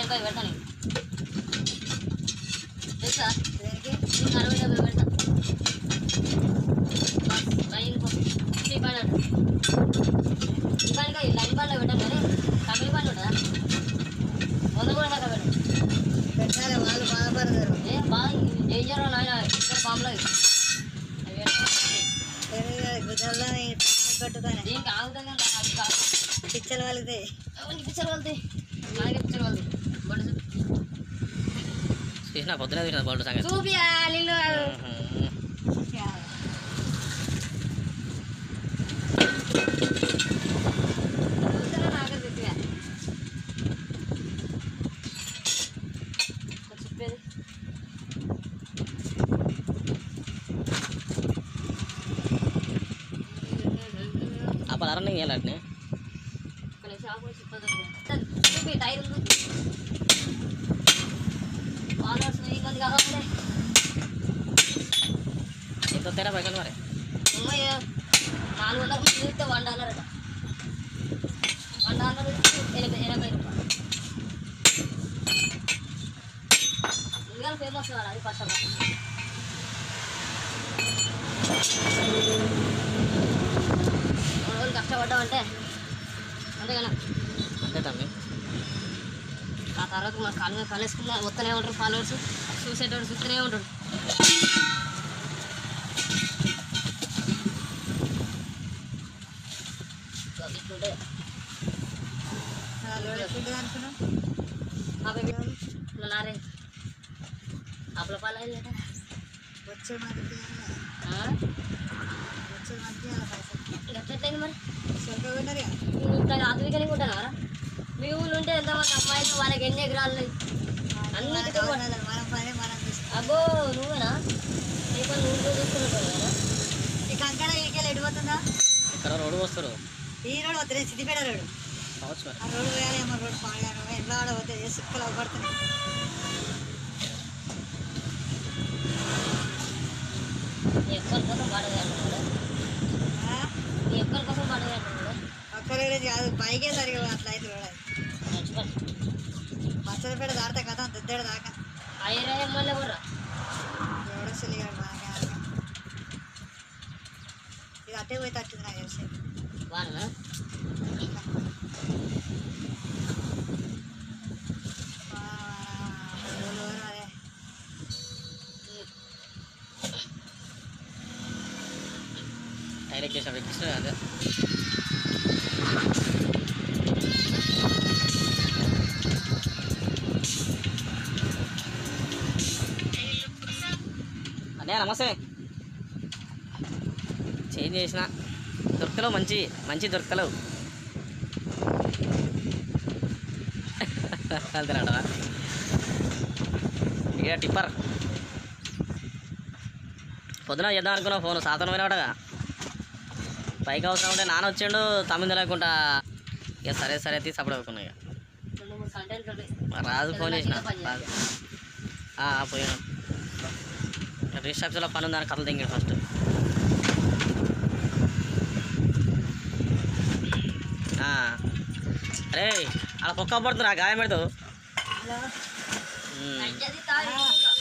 రూపాయలు పెడతాను తెలుసా దేనికి నీకు అరవై డెబ్బై పెడతా బస్ లైన్ త్రీ హండ్రెడ్ ఇవాళ లైన్ బాల్లో పెట్టాను కానీ తమిళ బాల్ ఉంటుందా వంద కూడా దాకా పెట్టు పెట్టాలి వాళ్ళు బాధపడతారు ఏ బాగా డేంజర్ నాయన ఇక్కడ బాంబులో పెరుగు గుడ్డల్లో కట్టుతానే దీనికి ఆగుతుంది అది కాదు పిచ్చలు వాళ్ళకి ఎవరికి పిక్చర్ వెళ్తాయి మనకి పిక్చర్ వెళ్తాయి బొడ్డు చూసిన పొద్దున చూసిన బోల్డ్ సంగతి చూపియా నీళ్ళు నాకే చెప్పియా చెప్పేది ఆ పదార్థం వెళ్ళట్నే కొన్ని షాపు చెప్పదు చూపి టైర్ ఉంది ఫాలోవర్స్ వెయ్యి మంది కావాలి ఎంత తేడా పైసలు మరి అమ్మాయి నాలుగు వందల మంది చూస్తే వన్ డాలర్ అట వన్ డాలర్ వచ్చి ఎనభై ఎనభై రూపాయలు ఇంకా ఫేమస్ కాదు అది ఫస్ట్ ఆఫ్ ఆల్ మూడు రోజులు కష్టపడ్డామంటే అంతే కదా అంతే తమ్మి ఆ తర్వాత మన కాలు మీద కాలేసుకున్న వస్తూనే ఉంటారు ఫాలోవర్స్ చూసేటోడు చూస్తూనే ఉంటాడు ఇట్లుంటే అనుకున్నాం మా బేబీ నారే అప్పుల పాలు అయ్యిందట వచ్చే మందికి వచ్చే మందికి అలా పైసలు ఎట్లయింది మరి సొంత విన్నర్ ఇంత ఆధునికని ఉంటానారా మీ ఊళ్ళో ఉంటే ఎంతమంది అమ్మాయిలు వాళ్ళకి ఎన్ని ఎకరాలు ఉన్నాయి? అన్నిటికీ కూడా. మనం పని మనం చూస్తాం అబ్బో నువ్వేనా నీ పని నువ్వు చూసుకున్నావు కదా ఈ కంకణ ఈకెళ్ళి ఎడిపోతుందా ఇక్కడ రోడ్డు వస్తారు ఈ రోడ్ వద్దు సిద్దిపేట రోడ్ కావచ్చు మరి ఆ రోడ్ పోయాలి ఏమో రోడ్ పాడగాను ఎట్లా ఆడ పోతే ఏ సుక్కలు అవపడుతున్నాయి నీ ఎక్కల కోసం పాడగా అంటున్నాడు ఆ? నీ ఎక్కల కోసం పాడగా అంటున్నాడు ఒక్కరి గురించి కాదు పైకే సరిగా అట్లా అయితే రోడ్ అది మర్చిపోయి పచ్చడిపేట దాడితే కదా దుద్దడు దాకా అయ్యరా మళ్ళీ కూడా ఎవడో చెల్లిగాడు మనకి ఆడగా. ఇది అట్టే పోయి తట్టింది నాకు తెలిసి వాడనా వా, వా, వా, ఊరు ఊరు అదే టైర్ ఎక్కేసాడు ఎక్కిస్తాడు అదే అదే నమస్తే చేంజ్ చేసిన దొరకలేవు మంచి మంచి దొరకలేవు అంతేనట ఇక టిప్పర్ పొద్దున చేద్దాం అనుకున్నా ఫోన్ సాధనం పోయినాడగా పైకి అవసరం ఉంటే నాన్న వచ్చిండు తమ్మింది లేకుండా ఇక సరే సరే తీసి అప్పుడు అనుకున్నా ఇక రెండు మూడు కంటెంట్లు ఉన్నాయి మరి రాజు ఫోన్ చేసిన పని రాజు ఆ, పోయాను రిసెప్షన్లో పని ఉందని కథలు దింగాడు ఫస్ట్ ఆ. అరే అలా పొక్క పడుతున్నా గాయం పెడతావు ఉమ్. పంచది తాగి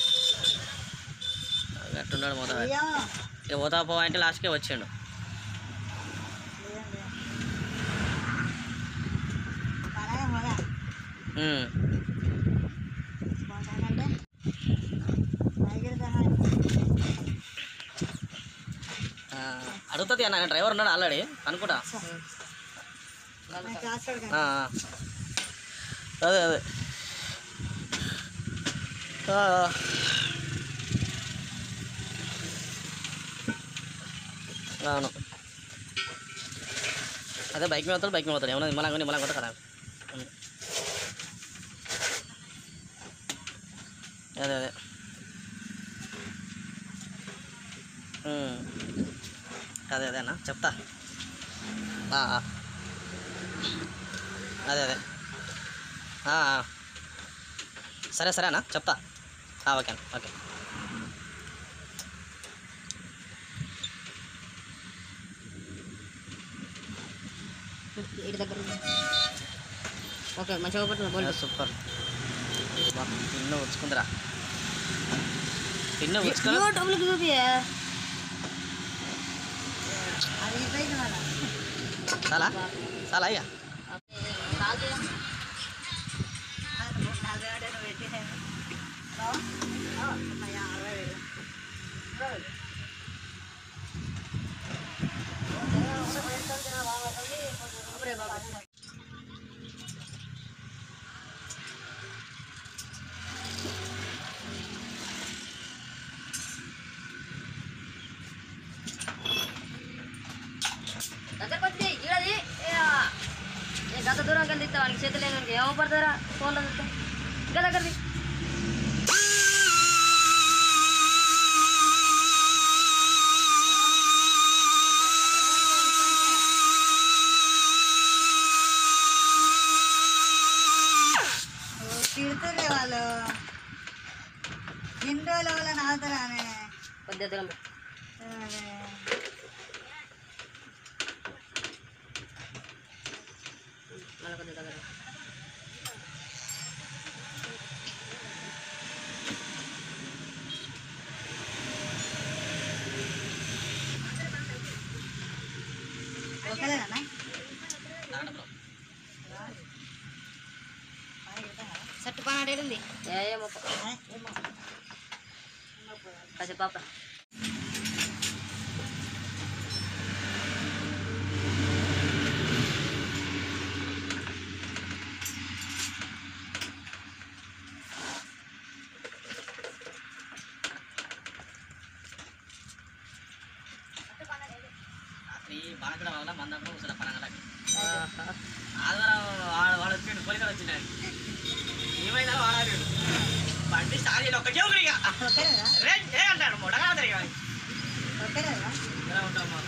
గట్టున్నాడు మొదట అయ్యో ఇక పోతా పో అంటే లాస్ట్కే వచ్చిండు లేదండి. పనే మొద ఉమ్. బాగుంటానంటే టైగర్ సహాయం ఆ, అడుగుతుంది అన్న డ్రైవర్ ఉన్నాడు ఆల్రెడీ అనుకుంటా కాసుకోడు ఆ, ఆ. అదే అదే ఆ, ఆ. అవును అదే బైక్ మీద వస్తాడు బైక్ మీద వస్తాడు ఏమన్నా నిమ్మలంగా నిమ్మలంగా కొత్త కదా ఉం. అదే అదే ఉం. అదే అదే అన్న చెప్తా ఆ, ఆ. అదే అదే ఆ, ఆ. సరే సరే అన్న చెప్తా ఆ, ఓకే అన్న ఓకే ఇటు దగ్గర ఉంది. ఓకే మంచిగా పట్టున్నా బోల్డ్ సూపర్ పిన్ను ఉచ్చుకుందిరా పిన్ను ఉచ్చుకొని యూట్యూబ్లో చూపి అది అయిపోయింది మన చాలా చాలా ఇక కాదు నలభై ఏడు నువ్వు పెట్టి అరవై వేలు దగ్గరకు వచ్చి ఈడది నేను గత దూరం కలిసి ఇస్తా వానికి చేతులు లేని ఏమో పడతారా ఫోన్లో చూస్తే ఇంకా దగ్గరది తిడుతుండే వాళ్ళు ఎన్ని రోజుల వల్ల నాగుతారా ఆమె కొద్దిగా దూరం అదే. మళ్ళీ కొద్దిగా దగ్గర ఓకేనా సట్టు పని అడేది ఏమో కాసేపు పాప రాత్రి బాగా వల్ల మందప్పుడు ముసలి పనగలకి ఆదివారం వాడు వాడు వచ్చిండు పోలీసులు వచ్చిండు ఏమైందా వాడాడు బండి స్టార్ట్ చేయడం ఒక్కటే ఒకటి ఇక ఓకేనా రే ఏ అంటాడు మొడగా ఇక ఓకేనా ఇలా ఉంటాం మా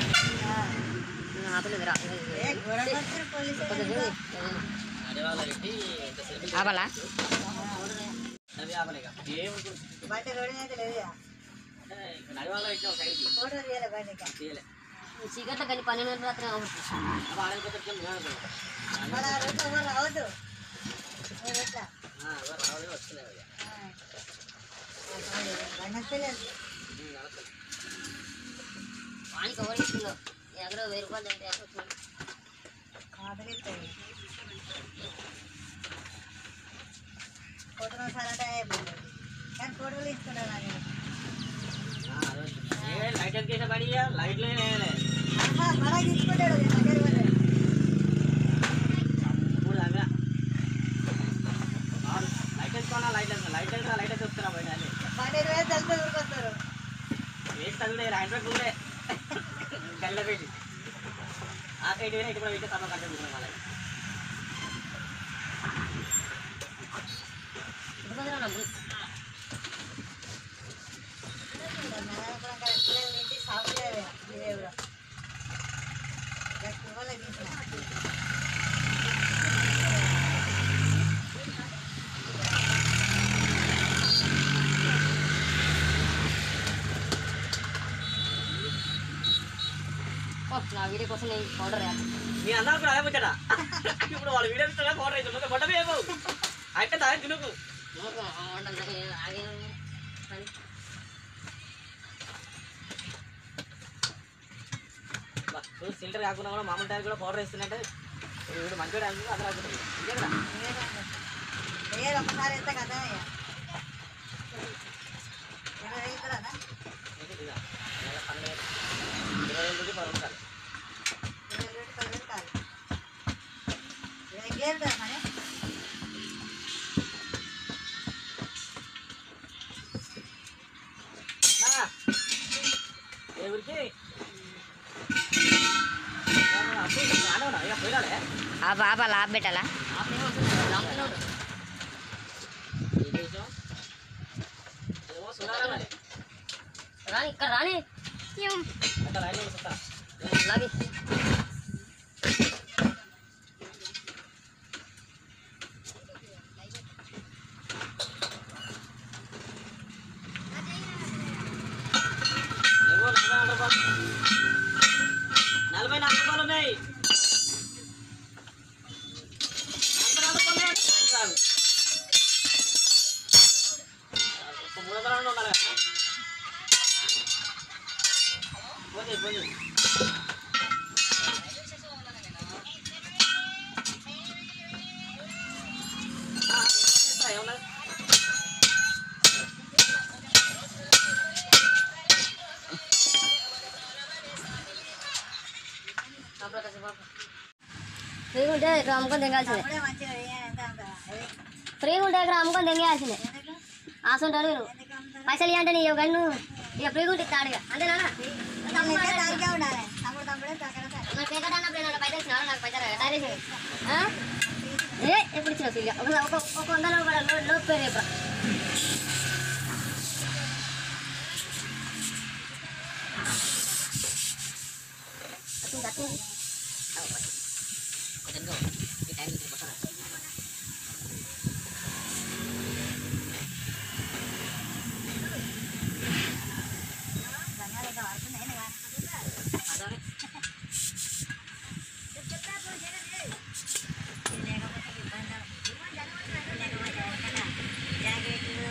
ఆపలేదు రా ఏ గొడవ పడుతున్నారు పోలీసులు అడివాళ్ళ పెట్టి ఎంతసేపు ఆపాలా అవి ఆపలేక ఏముంటుంది బండి రోడ్డు మీద లేదు నడివాళ్ళ పెట్టిన సైడ్కి ఫోటో తీయాలి బండికి తీయలే చీకట్లో కానీ పన్నెండు రాత్రి కాబట్టి అప్పుడు ఆడకపోతే మన రోడ్డు ఎవరు రావద్దు మీరు ఎట్లా రావడం వస్తున్నాయి బండి తెలియదు వానికి ఎవరు ఇస్తుందో నీ దగ్గర వెయ్యి రూపాయలు తింటే వచ్చింది ఆదరిస్తుంది ఫోటో సార్ అంటే అయిపోయింది కానీ ఫోటోలు తీసుకుంటాను నేను లైట్ ఎక్కేసిన పడి లైట్లు వేయలే ఆహా, మనకి తీసుకుంటాడు నేను దగ్గర పోతే. మూడు దాకా లైట్ వేసుకోవాలా లైట్ వేసుకోవాలి లైట్ వేసుకున్నా లైట్ వేసి వస్తున్నా బయట అన్ని బండి ఇరవై ఐదు తలుపులు ఊరుకొస్తారు వేస్ట్ తగ్గుడే హ్యాండ్ బ్యాగ్ ఉండే గల్ల పెట్టి ఆ సైడ్ వేరే ఇటు కూడా పెట్టి తప్ప కట్టే మళ్ళీ నారాయణపురం కాడ పిల్లలు తింటే సాగు చేయలే, ఇదే కూడా. గట్టి వాళ్ళకి తీసిన. నా వీడియో కోసం నేను ఆర్డర్ నీ అన్నారు కూడా అదే ముచ్చట ఇప్పుడు వాళ్ళు వీడియో ఇస్తున్నా ఫోన్ రైతు మొట్ట వేయకు అయితే దాని తినుకు సిలిండర్ కాకుండా కూడా మామూలు టైం కూడా పౌడర్ వేస్తున్నట్టే వీడు మంచిగా టైం అందరూ ఆగుతుంది ఇంకేనా వేయాలి ఒకసారి ఎంత కదా అయ్యా ఇరవై వేలు కదనా? ఇరవై వేల నుంచి పది రూపాయలు ఇరవై వేలు పది వేలు కాదు ఇరవై గేరు కదా మరి ఆ, ఏ ఊరికి అప్పుడు రానవునా ఇక పోయినాడే ఆ బాబా లాభ పెట్టాలా ఏ దేశం ఏమో చూడాలా మరి రాని ఇక్కడ రాని అంటే లైన్లో చూస్తా లాగి ఏవో నలభై నాలుగు రూపాయలు నలభై నాలుగు రూపాయలు ఉన్నాయి నలభై నాలుగు రూపాయలు ఉన్నాయి. చాలు. ఉంటే ఇక్కడ అమ్ముకొని తెంగాల్సిందే అప్పుడే మంచిగా ఏ- ఎంత అంత అది ఫ్రీగా ఉంటే ఇక్కడ అమ్ముకొని తెంగేయాల్సిందే ఎందుకు ఆసుంటాడు నేను ఎందుకు అమ్ముతారు? పైసలు ఇవ్వంటే నీ ఇవ్వ నువ్వు ఇక ఫ్రీగా ఉంటే ఇస్తాడుగా అంతేనా తమ్ముడు అయితే దానికే ఉండాలి తమ్ముడు తమ్ముడే తగ్గడ తగ్గ. మరి పేకట అన్నప్పుడు ఏమన్నా పైసలు ఇచ్చినావా? నాకు పైసలు డైరెక్ట్ ఆ? ఏ ఎప్పుడు ఇచ్చినావు ఫ్రీగా ఒక ఒక ఒక వందలో కూడా లో- లోపు పేరు చెప్పరా అట్టింది, అట్టింది. కొంచెం ఇదిగో, ఈ టైం నుంచి పోతాను. ధనియాలు ఇంకా వాడుతున్నాయి కదా. అదే. ఇది లేకపోతే ఇబ్బంది. లేకపోతే ఎవరికైనా జాకెట్లు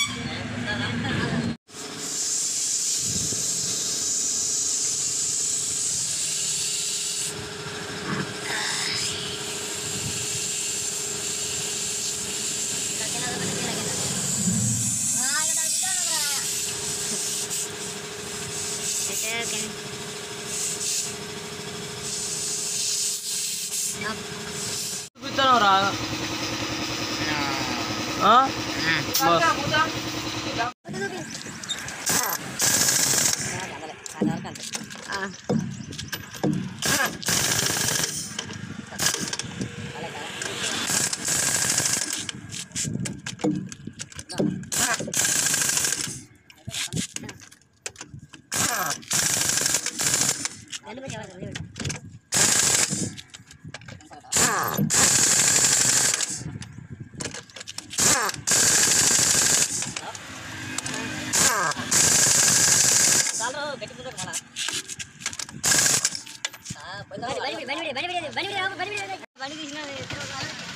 ఇలా తినాలి, ఒకటి తినాలి, తినాలి. ఆ, ఇక దానికి ఇద్దాం రా. చూపిస్తాను రా ఆ? బస్. వెళ్ళు పోయి ఎవరు, వెళ్ళు. చాలు, గట్టి పువ్వు మళ్ళా. ఆ, పోయిందా? బండి బండి బండి బండి బండి బండి బండి బండి బండి బండి తీసిన